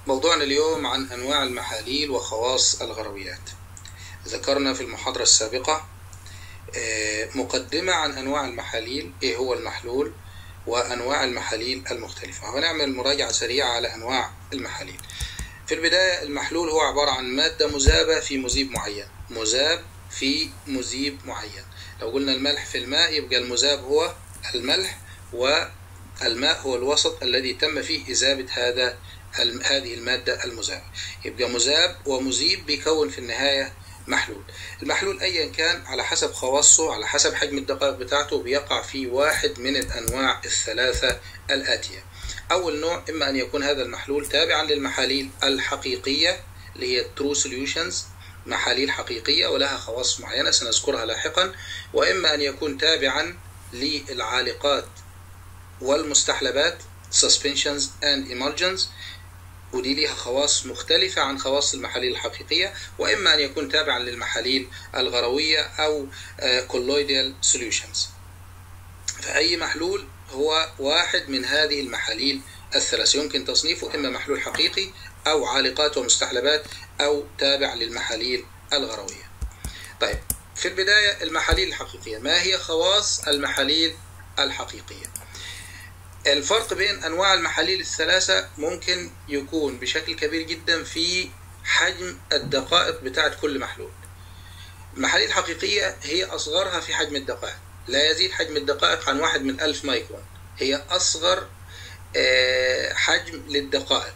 موضوعنا اليوم عن أنواع المحاليل وخواص الغرويات ذكرنا في المحاضرة السابقة مقدمة عن أنواع المحاليل إيه هو المحلول وأنواع المحاليل المختلفة ونعمل مراجعة سريعة على أنواع المحاليل في البداية المحلول هو عبارة عن مادة مذابة في مذيب معين مذاب في مذيب معين لو قلنا الملح في الماء يبقى المذاب هو الملح والماء هو الوسط الذي تم فيه إذابة هذا هذه المادة المذابة يبقى مذاب ومذيب بيكون في النهاية محلول المحلول أيا كان على حسب خواصه على حسب حجم الدقائق بتاعته بيقع في واحد من الأنواع الثلاثة الآتية أول نوع إما أن يكون هذا المحلول تابعا للمحاليل الحقيقية اللي هي true solutions محاليل حقيقية ولها خواص معينة سنذكرها لاحقا وإما أن يكون تابعا للعالقات والمستحلبات suspensions and emulsions ودي ليها خواص مختلفة عن خواص المحاليل الحقيقية وإما أن يكون تابعا للمحاليل الغروية أو colloidal solutions فأي محلول هو واحد من هذه المحاليل الثلاث يمكن تصنيفه إما محلول حقيقي أو عالقات ومستحلبات أو تابع للمحاليل الغروية طيب في البداية المحاليل الحقيقية ما هي خواص المحاليل الحقيقية الفرق بين أنواع المحاليل الثلاثة ممكن يكون بشكل كبير جدا في حجم الدقائق بتاعة كل محلول المحاليل الحقيقية هي أصغرها في حجم الدقائق لا يزيد حجم الدقائق عن واحد من ألف مايكرون هي أصغر حجم للدقائق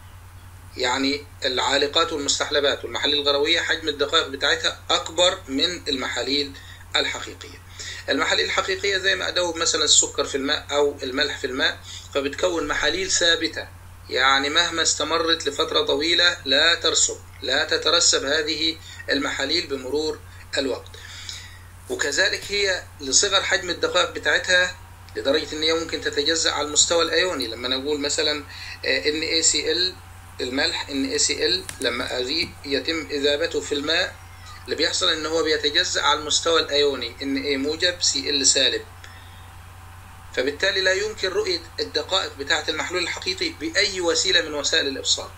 يعني العالقات والمستحلبات والمحاليل الغروية حجم الدقائق بتاعتها أكبر من المحاليل الحقيقية المحاليل الحقيقية زي ما أدوب مثلا السكر في الماء أو الملح في الماء فبتكون محاليل ثابتة يعني مهما استمرت لفترة طويلة لا ترسب لا تترسب هذه المحاليل بمرور الوقت وكذلك هي لصغر حجم الدقائق بتاعتها لدرجة إن هي ممكن تتجزأ على المستوى الأيوني لما نقول مثلا NaCl الملح NaCl لما يتم إذابته في الماء اللي بيحصل ان هو بيتجزأ على المستوى الايوني ان A موجب سي ال سالب فبالتالي لا يمكن رؤية الدقائق بتاعة المحلول الحقيقي بأي وسيلة من وسائل الإبصار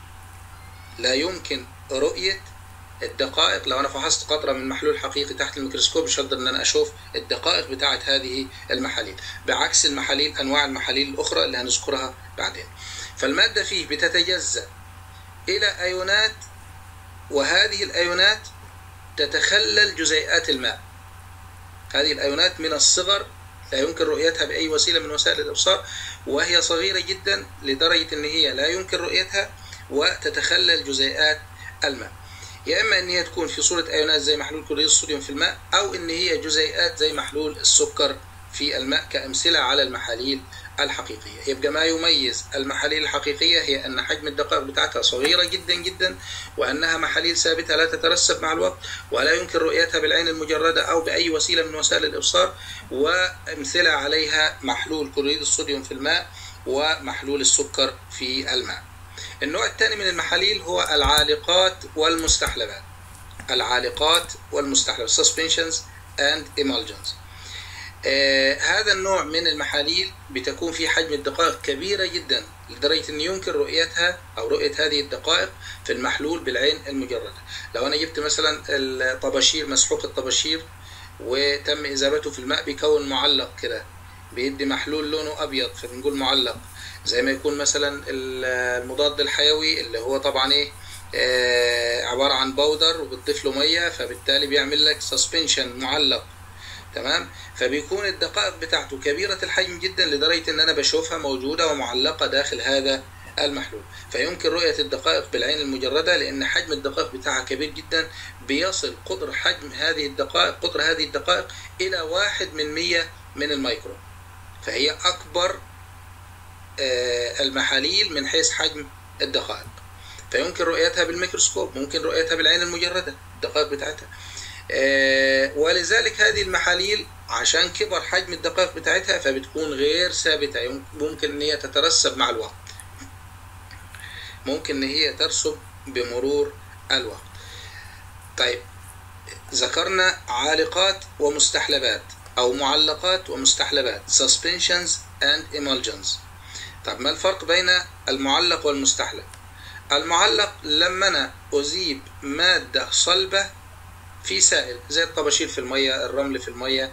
لا يمكن رؤية الدقائق لو أنا فحصت قطرة من محلول حقيقي تحت الميكروسكوب مش هقدر إن أنا أشوف الدقائق بتاعة هذه المحاليل بعكس المحاليل أنواع المحاليل الأخرى اللي هنذكرها بعدين فالمادة فيه بتتجزأ إلى أيونات وهذه الأيونات تتخلل جزيئات الماء هذه الأيونات من الصغر لا يمكن رؤيتها بأي وسيلة من وسائل الإبصار وهي صغيرة جدا لدرجة أن هي لا يمكن رؤيتها وتتخلل جزيئات الماء يا إما أن هي تكون في صورة أيونات زي محلول كلوريد الصوديوم في الماء أو أن هي جزيئات زي محلول السكر في الماء كأمثلة على المحاليل الحقيقية يبقى ما يميز المحاليل الحقيقية هي أن حجم الدقائق بتاعتها صغيرة جدا جدا وأنها محاليل ثابتة لا تترسب مع الوقت ولا يمكن رؤيتها بالعين المجردة أو بأي وسيلة من وسائل الإبصار وأمثلة عليها محلول كلوريد الصوديوم في الماء ومحلول السكر في الماء النوع الثاني من المحاليل هو العالقات والمستحلبات العالقات والمستحلبات suspensions and emulsions آه هذا النوع من المحاليل بتكون في حجم الدقائق كبيرة جدا لدرجة أن يمكن رؤيتها أو رؤية هذه الدقائق في المحلول بالعين المجردة لو أنا جبت مثلا الطباشير مسحوق الطباشير وتم إذابته في الماء بيكون معلق كده بيدي محلول لونه أبيض فبنقول معلق زي ما يكون مثلا المضاد الحيوي اللي هو طبعا إيه آه عبارة عن بودر وبتضيف له مية فبالتالي بيعمل لك سسبنشن معلق تمام فبيكون الدقائق بتاعته كبيرة الحجم جدا لدرجة ان انا بشوفها موجودة ومعلقة داخل هذا المحلول فيمكن رؤية الدقائق بالعين المجردة لان حجم الدقائق بتاعها كبير جدا بيصل قطر حجم هذه الدقائق قطر هذه الدقائق الى واحد من مية من الميكرون فهي اكبر المحاليل من حيث حجم الدقائق فيمكن رؤيتها بالميكروسكوب ممكن رؤيتها بالعين المجردة الدقائق بتاعتها ولذلك هذه المحاليل عشان كبر حجم الدقائق بتاعتها فبتكون غير ثابتة ممكن ان هي تترسب مع الوقت ممكن ان هي ترسب بمرور الوقت طيب ذكرنا عالقات ومستحلبات او معلقات ومستحلبات suspensions and emulsions طب ما الفرق بين المعلق والمستحلب المعلق لما أنا أذيب مادة صلبة في سائل زي الطباشير في المية الرمل في المية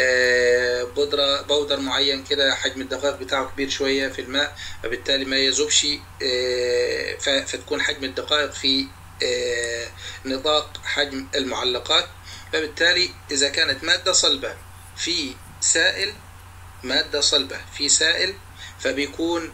بودرة بودر معين كده حجم الدقائق بتاعه كبير شوية في الماء فبالتالي ما يذوبش فتكون حجم الدقائق في نطاق حجم المعلقات فبالتالي إذا كانت مادة صلبة في سائل مادة صلبة في سائل فبيكون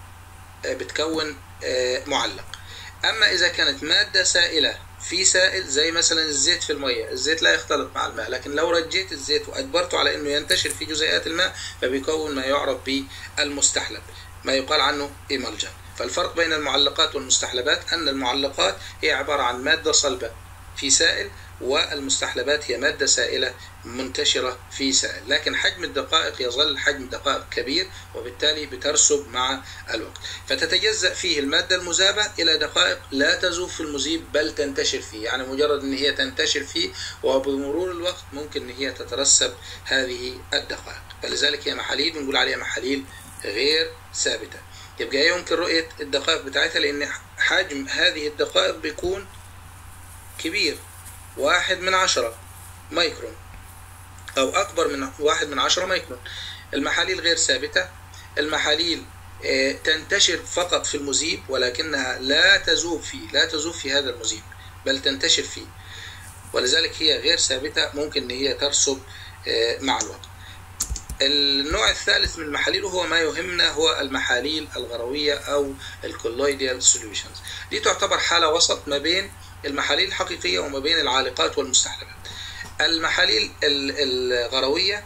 بتكون معلق أما إذا كانت مادة سائلة في سائل زي مثلا الزيت في المية الزيت لا يختلط مع الماء لكن لو رجيت الزيت وأجبرته على أنه ينتشر في جزيئات الماء فبيكون ما يعرف بالمستحلب ما يقال عنه إيمالجن فالفرق بين المعلقات والمستحلبات أن المعلقات هي عبارة عن مادة صلبة في سائل والمستحلبات هي مادة سائلة منتشرة في سائل لكن حجم الدقائق يظل حجم دقائق كبير وبالتالي بترسب مع الوقت فتتجزأ فيه المادة المذابة إلى دقائق لا تذوب في المذيب بل تنتشر فيه يعني مجرد أن هي تنتشر فيه وبمرور الوقت ممكن أن هي تترسب هذه الدقائق فلذلك هي محاليل بنقول عليها محاليل غير ثابتة يبقى يمكن رؤية الدقائق بتاعتها لأن حجم هذه الدقائق بيكون كبير واحد من عشرة مايكرون أو أكبر من واحد من عشرة مايكرون المحاليل غير ثابتة المحاليل تنتشر فقط في المذيب ولكنها لا تذوب فيه لا تذوب في هذا المذيب بل تنتشر فيه ولذلك هي غير ثابتة ممكن أن هي ترسب مع الوقت النوع الثالث من المحاليل وهو ما يهمنا هو المحاليل الغروية أو الكولويديال سوليوشنز دي تعتبر حالة وسط ما بين المحاليل الحقيقية وما بين العالقات والمستحلبات المحاليل الغروية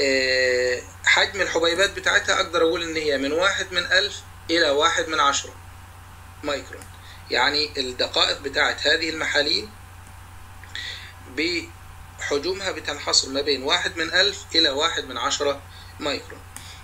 حجم الحبيبات بتاعتها أقدر أقول إن هي من واحد من ألف إلى واحد من عشرة مايكرون يعني الدقائق بتاعت هذه المحاليل بحجومها بتنحصر ما بين واحد من ألف إلى واحد من عشرة مايكرون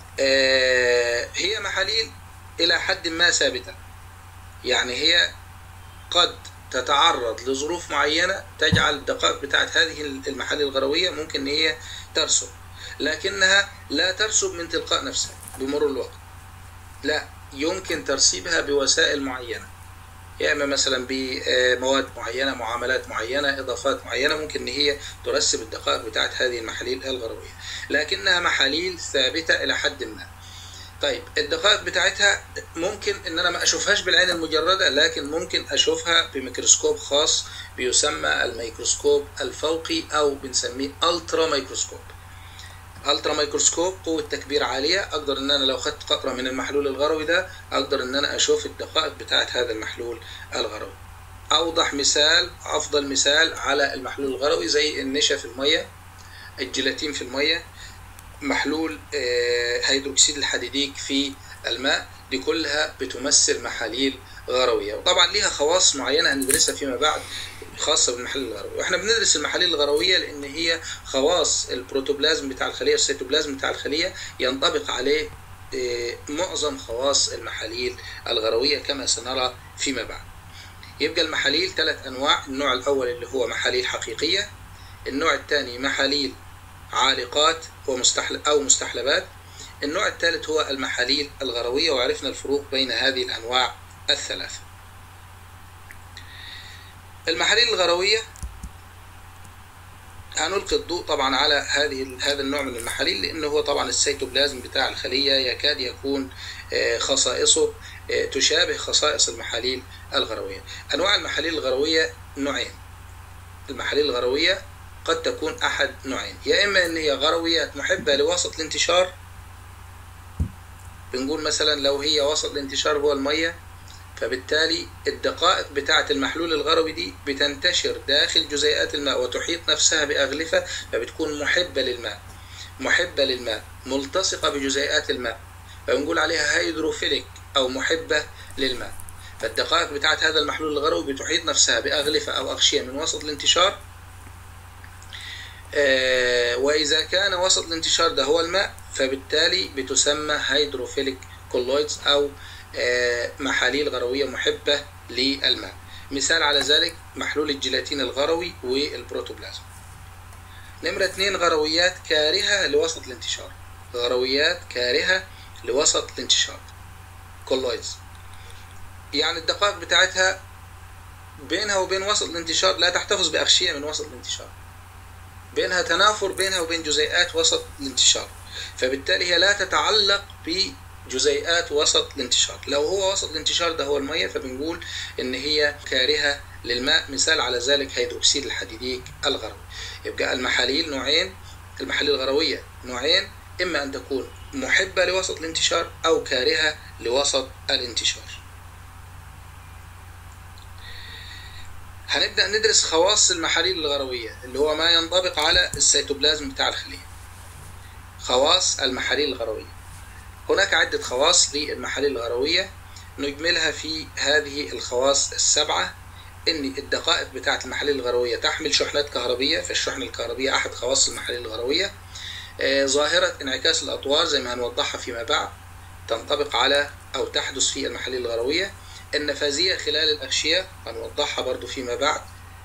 هي محاليل إلى حد ما ثابتة يعني هي قد تتعرض لظروف معينة تجعل الدقائق بتاعت هذه المحاليل الغروية ممكن ان هي ترسب لكنها لا ترسب من تلقاء نفسها بمرور الوقت لا يمكن ترسيبها بوسائل معينة يا اما مثلا بمواد معينة معاملات معينة اضافات معينة ممكن ان هي ترسب الدقائق بتاعت هذه المحاليل الغروية لكنها محاليل ثابتة الى حد ما طيب الدقائق بتاعتها ممكن ان انا ما اشوفهاش بالعين المجرده لكن ممكن اشوفها بميكروسكوب خاص بيسمى الميكروسكوب الفوقي او بنسميه الترا ميكروسكوب الترا ميكروسكوب قوه تكبير عاليه اقدر ان انا لو خدت قطره من المحلول الغروي ده اقدر ان انا اشوف الدقائق بتاعت هذا المحلول الغروي اوضح مثال افضل مثال على المحلول الغروي زي النشا في الميه الجيلاتين في الميه محلول هيدروكسيد الحديديك في الماء دي كلها بتمثل محاليل غروية وطبعا ليها خواص معينة هندرسها فيما بعد خاصة بالمحاليل الغروية واحنا بندرس المحاليل الغروية لأن هي خواص البروتوبلازم بتاع الخلية السيتوبلازم بتاع الخلية ينطبق عليه معظم خواص المحاليل الغروية كما سنرى فيما بعد يبقى المحاليل ثلاث أنواع النوع الأول اللي هو محاليل حقيقية النوع الثاني محاليل عالقات ومستحل أو مستحلبات النوع الثالث هو المحاليل الغروية وعرفنا الفروق بين هذه الأنواع الثلاثة المحاليل الغروية هنلقي الضوء طبعا على هذه هذا النوع من المحاليل لأنه هو طبعا السيتوبلازم بتاع الخلية يكاد يكون خصائصه تشابه خصائص المحاليل الغروية أنواع المحاليل الغروية نوعين المحاليل الغروية قد تكون أحد نوعين يا إما أن هي غرويات محبة لوسط الانتشار بنقول مثلا لو هي وسط الانتشار هو المية فبالتالي الدقائق بتاعة المحلول الغروي دي بتنتشر داخل جزيئات الماء وتحيط نفسها بأغلفة فبتكون محبة للماء محبة للماء ملتصقة بجزيئات الماء فبنقول عليها هيدروفيليك أو محبة للماء فالدقائق بتاعة هذا المحلول الغروي بتحيط نفسها بأغلفة أو أغشية من وسط الانتشار وإذا كان وسط الانتشار ده هو الماء فبالتالي بتسمى هيدروفيليك كولويدز أو محاليل غروية محبة للماء مثال على ذلك محلول الجيلاتين الغروي والبروتوبلازم نمرة اتنين غرويات كارهة لوسط الانتشار غرويات كارهة لوسط الانتشار كولويدز يعني الدقائق بتاعتها بينها وبين وسط الانتشار لا تحتفظ بأغشية من وسط الانتشار بينها تنافر بينها وبين جزيئات وسط الانتشار فبالتالي هي لا تتعلق بجزيئات وسط الانتشار لو هو وسط الانتشار ده هو المية فبنقول ان هي كارهة للماء مثال على ذلك هيدروكسيد الحديديك الغروي يبقى المحاليل نوعين المحاليل الغروية نوعين إما أن تكون محبة لوسط الانتشار أو كارهة لوسط الانتشار هنبدأ ندرس خواص المحاليل الغروية اللي هو ما ينطبق على السيتوبلازم بتاع الخلية خواص المحاليل الغروية هناك عدة خواص للمحاليل الغروية نجملها في هذه الخواص السبعة ان الدقائق بتاعه المحاليل الغرويه تحمل شحنات كهربيه فالشحنه الكهربيه احد خواص المحاليل الغرويه آه ظاهره انعكاس الاطوار زي ما هنوضحها فيما بعد تنطبق على او تحدث في المحاليل الغرويه النفاذيه خلال الاغشيه هنوضحها برضو فيما بعد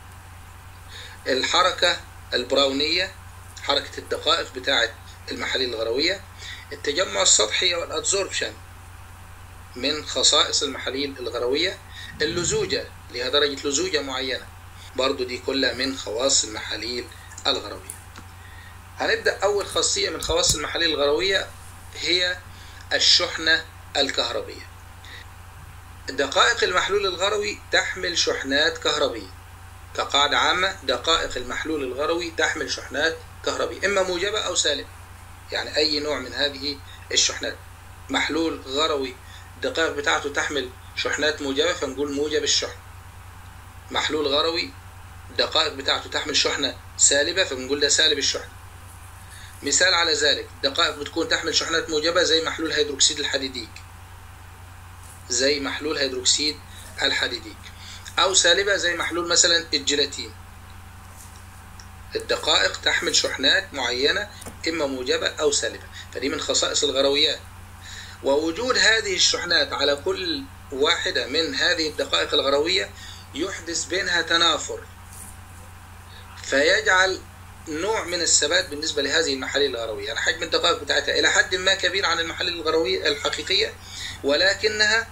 الحركه البراونيه حركه الدقائق بتاعه المحاليل الغرويه التجمع السطحي والادزوربشن من خصائص المحاليل الغرويه اللزوجة لها درجة لزوجة معينة برضو دي كلها من خواص المحاليل الغروية هنبدأ أول خاصية من خواص المحاليل الغروية هي الشحنة الكهربية دقائق المحلول الغروي تحمل شحنات كهربية كقاعدة عامة دقائق المحلول الغروي تحمل شحنات كهربية إما موجبة أو سالبة يعني أي نوع من هذه الشحنات محلول غروي الدقائق بتاعته تحمل شحنات موجبة فنقول موجب الشحن محلول غروي الدقائق بتاعته تحمل شحنة سالبة فبنقول ده سالب الشحن مثال على ذلك دقائق بتكون تحمل شحنات موجبة زي محلول هيدروكسيد الحديديك زي محلول هيدروكسيد الحديديك أو سالبة زي محلول مثلا الجيلاتين الدقائق تحمل شحنات معينة إما موجبة أو سالبة فدي من خصائص الغرويات ووجود هذه الشحنات على كل واحدة من هذه الدقائق الغروية يحدث بينها تنافر فيجعل نوع من الثبات بالنسبة لهذه المحاليل الغروية يعني حجم الدقائق بتاعتها إلى حد ما كبير عن المحاليل الغروية الحقيقية ولكنها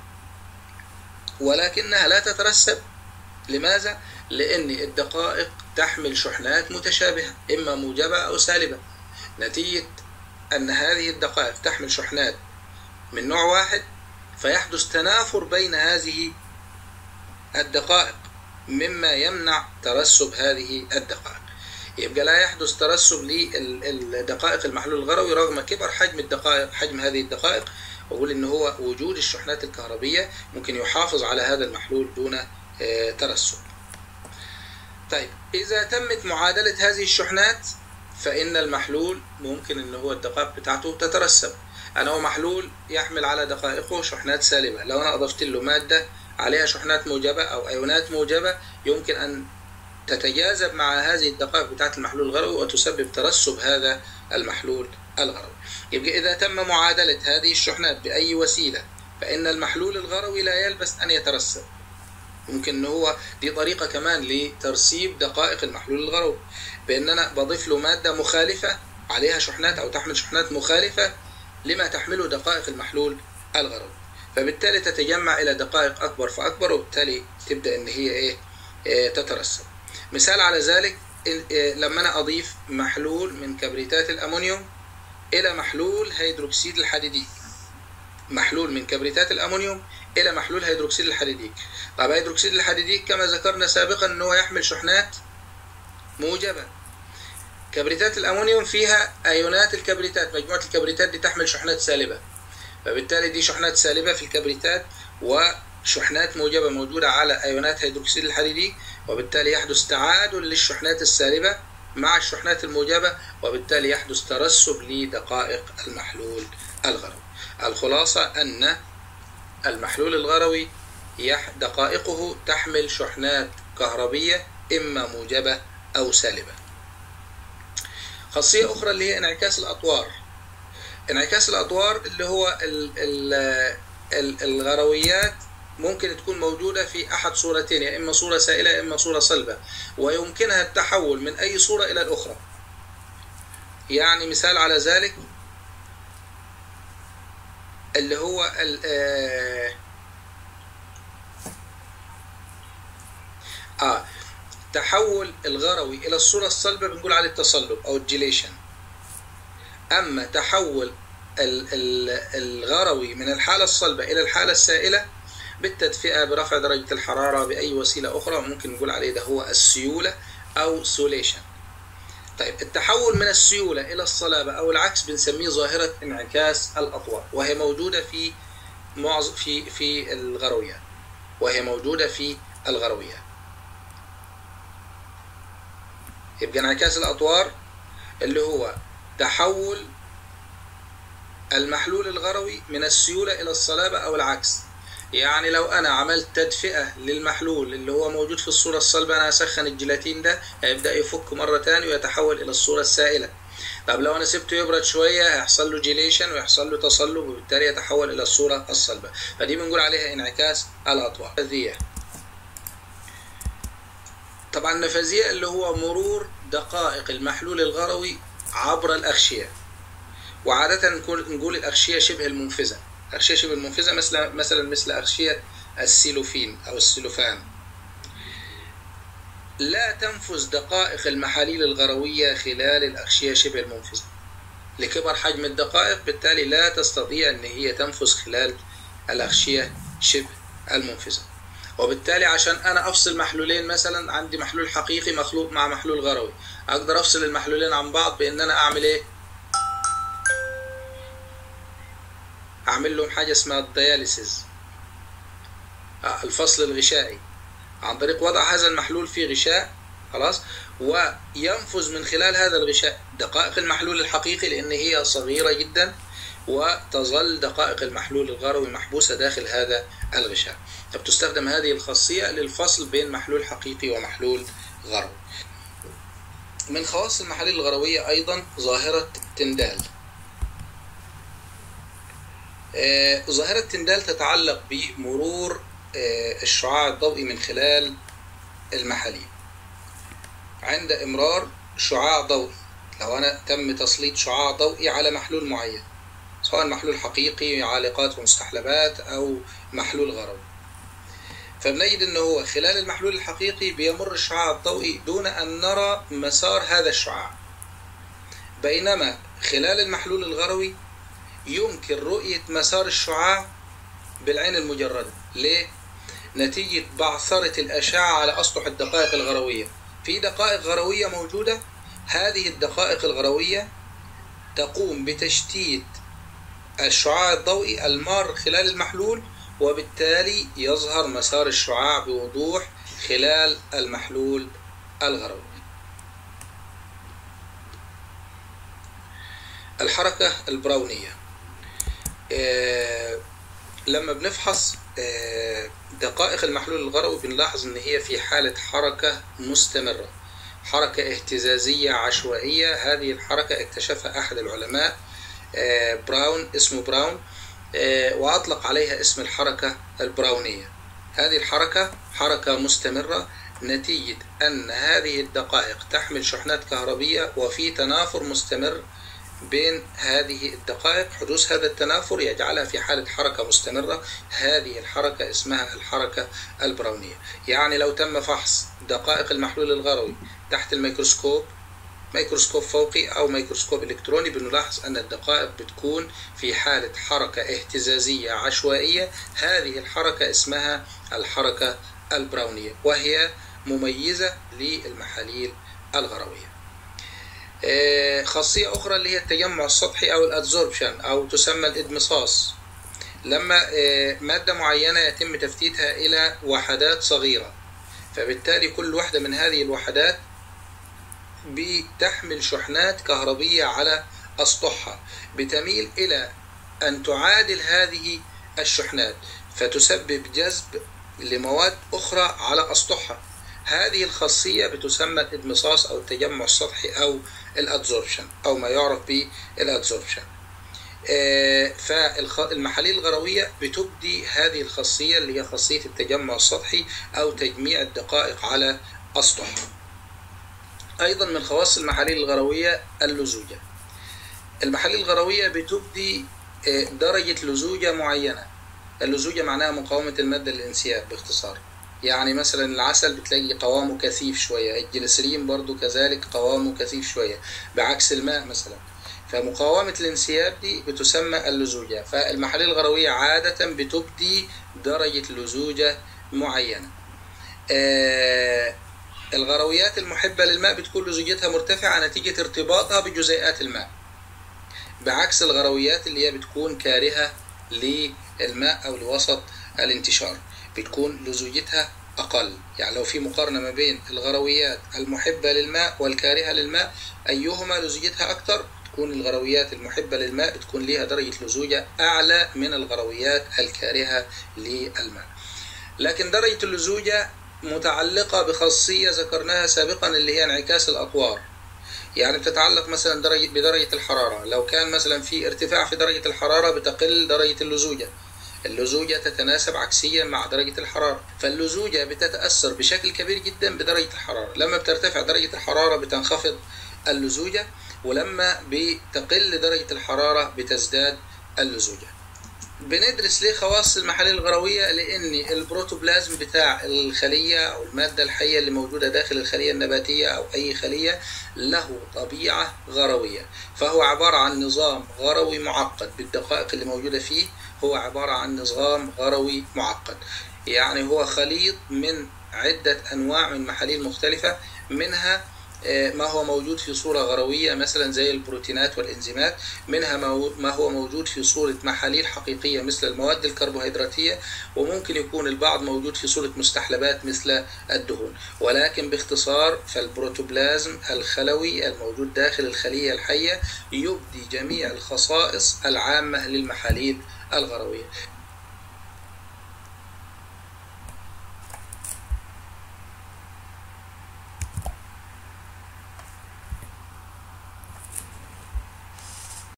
ولكنها لا تترسب لماذا؟ لأن الدقائق تحمل شحنات متشابهة إما موجبة أو سالبة نتيجة أن هذه الدقائق تحمل شحنات من نوع واحد فيحدث تنافر بين هذه الدقائق مما يمنع ترسب هذه الدقائق يبقى لا يحدث ترسب للدقائق المحلول الغروي رغم كبر حجم الدقائق حجم هذه الدقائق واقول ان هو وجود الشحنات الكهربيه ممكن يحافظ على هذا المحلول دون ترسب. طيب اذا تمت معادله هذه الشحنات فان المحلول ممكن ان هو الدقائق بتاعته تترسب. انا هو محلول يحمل على دقائقه شحنات سالبه، لو انا اضفت له ماده عليها شحنات موجبه او ايونات موجبه يمكن ان تتجاذب مع هذه الدقائق بتاعت المحلول الغروي وتسبب ترسب هذا المحلول الغروي يبقى إذا تم معادلة هذه الشحنات بأي وسيلة فإن المحلول الغروي لا يلبس أن يترسب ممكن ان هو دي طريقة كمان لترسيب دقائق المحلول الغروي بأن أنا بضيف له مادة مخالفة عليها شحنات أو تحمل شحنات مخالفة لما تحمله دقائق المحلول الغروي فبالتالي تتجمع إلى دقائق أكبر فأكبر وبالتالي تبدأ إن هي إيه, إيه تترسب مثال على ذلك لما أنا أضيف محلول من كبريتات الأمونيوم إلى محلول هيدروكسيد الحديديك محلول من كبريتات الأمونيوم إلى محلول هيدروكسيد الحديديك طب هيدروكسيد الحديديك كما ذكرنا سابقا أنه يحمل شحنات موجبة كبريتات الأمونيوم فيها أيونات الكبريتات مجموعة الكبريتات دي تحمل شحنات سالبة فبالتالي دي شحنات سالبة في الكبريتات وشحنات موجبة موجودة على أيونات هيدروكسيد الحديديك وبالتالي يحدث تعادل للشحنات السالبة مع الشحنات الموجبة وبالتالي يحدث ترسب لدقائق المحلول الغروي الخلاصة أن المحلول الغروي دقائقه تحمل شحنات كهربية إما موجبة أو سالبة خاصية أخرى اللي هي انعكاس الأطوار انعكاس الأطوار اللي هو ال ال الغرويات ممكن تكون موجودة في أحد صورتين يا إما صورة سائلة يا إما صورة صلبة ويمكنها التحول من أي صورة إلى الأخرى يعني مثال على ذلك اللي هو اه تحول الغروي الى الصوره الصلبه بنقول عليه التصلب او الجيليشن اما تحول ال- ال- الغروي من الحاله الصلبه الى الحاله السائله بالتدفئه برفع درجه الحراره باي وسيله اخرى ممكن نقول عليه ده هو السيوله او سوليشن طيب التحول من السيوله الى الصلابه او العكس بنسميه ظاهره انعكاس الاطوار وهي موجوده في معظم في في الغرويات وهي موجوده في الغرويات يبقى انعكاس الأطوار اللي هو تحول المحلول الغروي من السيولة إلى الصلابة أو العكس يعني لو أنا عملت تدفئة للمحلول اللي هو موجود في الصورة الصلبة أنا هسخن الجيلاتين ده هيبدأ يفك مرة تاني ويتحول إلى الصورة السائلة طب لو أنا سبته يبرد شوية هيحصل له جيليشن ويحصل له تصلب وبالتالي يتحول إلى الصورة الصلبة فدي بنقول عليها انعكاس الأطوار النفاذية طبعا النفاذية اللي هو مرور دقائق المحلول الغروي عبر الأغشية وعادة نقول نقول الأغشية شبه المنفذة أغشية شبه المنفذة مثل مثلا مثل أغشية السيلوفين أو السيلوفان لا تنفذ دقائق المحاليل الغروية خلال الأغشية شبه المنفذة لكبر حجم الدقائق بالتالي لا تستطيع أن هي تنفذ خلال الأغشية شبه المنفذة وبالتالي عشان أنا أفصل محلولين مثلا عندي محلول حقيقي مخلوط مع محلول غروي أقدر أفصل المحلولين عن بعض بأن أنا أعمل إيه؟ أعمل لهم حاجة اسمها الدياليسيز الفصل الغشائي عن طريق وضع هذا المحلول في غشاء خلاص وينفذ من خلال هذا الغشاء دقائق المحلول الحقيقي لأن هي صغيرة جدا وتظل دقائق المحلول الغروي محبوسة داخل هذا الغشاء فبتستخدم هذه الخاصية للفصل بين محلول حقيقي ومحلول غروي من خواص المحاليل الغروية أيضا ظاهرة تندال آه ظاهرة تندال تتعلق بمرور آه الشعاع الضوئي من خلال المحاليل عند إمرار شعاع ضوئي لو أنا تم تسليط شعاع ضوئي على محلول معين سواء محلول حقيقي عالقات ومستحلبات أو محلول غروي فبنجد أنه هو خلال المحلول الحقيقي بيمر الشعاع الضوئي دون أن نرى مسار هذا الشعاع بينما خلال المحلول الغروي يمكن رؤية مسار الشعاع بالعين المجردة ليه؟ نتيجة بعثرة الأشعة على أسطح الدقائق الغروية في دقائق غروية موجودة هذه الدقائق الغروية تقوم بتشتيت الشعاع الضوئي المار خلال المحلول وبالتالي يظهر مسار الشعاع بوضوح خلال المحلول الغروي الحركة البراونية لما بنفحص دقائق المحلول الغروي بنلاحظ ان هي في حالة حركة مستمرة حركة اهتزازية عشوائية هذه الحركة اكتشفها أحد العلماء براون اسمه براون وأطلق عليها اسم الحركة البراونية هذه الحركة حركة مستمرة نتيجة أن هذه الدقائق تحمل شحنات كهربية وفي تنافر مستمر بين هذه الدقائق حدوث هذا التنافر يجعلها في حالة حركة مستمرة هذه الحركة اسمها الحركة البراونية يعني لو تم فحص دقائق المحلول الغروي تحت الميكروسكوب ميكروسكوب فوقي أو ميكروسكوب إلكتروني بنلاحظ أن الدقائق بتكون في حالة حركة اهتزازية عشوائية هذه الحركة اسمها الحركة البراونية وهي مميزة للمحاليل الغروية خاصية أخرى اللي هي التجمع السطحي أو الأدزوربشن أو تسمى الإدمصاص لما مادة معينة يتم تفتيتها إلى وحدات صغيرة فبالتالي كل واحدة من هذه الوحدات بتحمل شحنات كهربية على أسطحها بتميل إلى أن تعادل هذه الشحنات فتسبب جذب لمواد أخرى على أسطحها هذه الخاصية بتسمى الإدمصاص أو التجمع السطحي أو الأدزوربشن أو ما يعرف بالأدزوربشن فالمحاليل الغروية بتبدي هذه الخاصية اللي هي خاصية التجمع السطحي أو تجميع الدقائق على أسطحها أيضا من خواص المحاليل الغروية اللزوجة المحاليل الغروية بتبدي درجة لزوجة معينة اللزوجة معناها مقاومة المادة للانسياب باختصار يعني مثلا العسل بتلاقي قوامه كثيف شوية الجليسرين برضو كذلك قوامه كثيف شوية بعكس الماء مثلا فمقاومة الانسياب دي بتسمى اللزوجة فالمحاليل الغروية عادة بتبدي درجة لزوجة معينة آه الغرويات المحبة للماء بتكون لزوجتها مرتفعة نتيجة ارتباطها بجزيئات الماء بعكس الغرويات اللي هي بتكون كارهة للماء أو لوسط الانتشار بتكون لزوجتها أقل يعني لو في مقارنة ما بين الغرويات المحبة للماء والكارهة للماء أيهما لزوجتها أكثر تكون الغرويات المحبة للماء بتكون لها درجة لزوجة أعلى من الغرويات الكارهة للماء لكن درجة اللزوجة متعلقة بخاصية ذكرناها سابقا اللي هي انعكاس الأطوار يعني بتتعلق مثلا درجة بدرجة الحرارة لو كان مثلا في ارتفاع في درجة الحرارة بتقل درجة اللزوجة اللزوجة تتناسب عكسيا مع درجة الحرارة فاللزوجة بتتأثر بشكل كبير جدا بدرجة الحرارة لما بترتفع درجة الحرارة بتنخفض اللزوجة ولما بتقل درجة الحرارة بتزداد اللزوجة بندرس ليه خواص المحاليل الغروية لأن البروتوبلازم بتاع الخلية أو المادة الحية اللي موجودة داخل الخلية النباتية أو أي خلية له طبيعة غروية فهو عبارة عن نظام غروي معقد بالدقائق اللي موجودة فيه هو عبارة عن نظام غروي معقد يعني هو خليط من عدة أنواع من محاليل مختلفة منها ما هو موجود في صورة غروية مثلا زي البروتينات والإنزيمات منها ما هو موجود في صورة محاليل حقيقية مثل المواد الكربوهيدراتية وممكن يكون البعض موجود في صورة مستحلبات مثل الدهون ولكن باختصار فالبروتوبلازم الخلوي الموجود داخل الخلية الحية يبدي جميع الخصائص العامة للمحاليل الغروية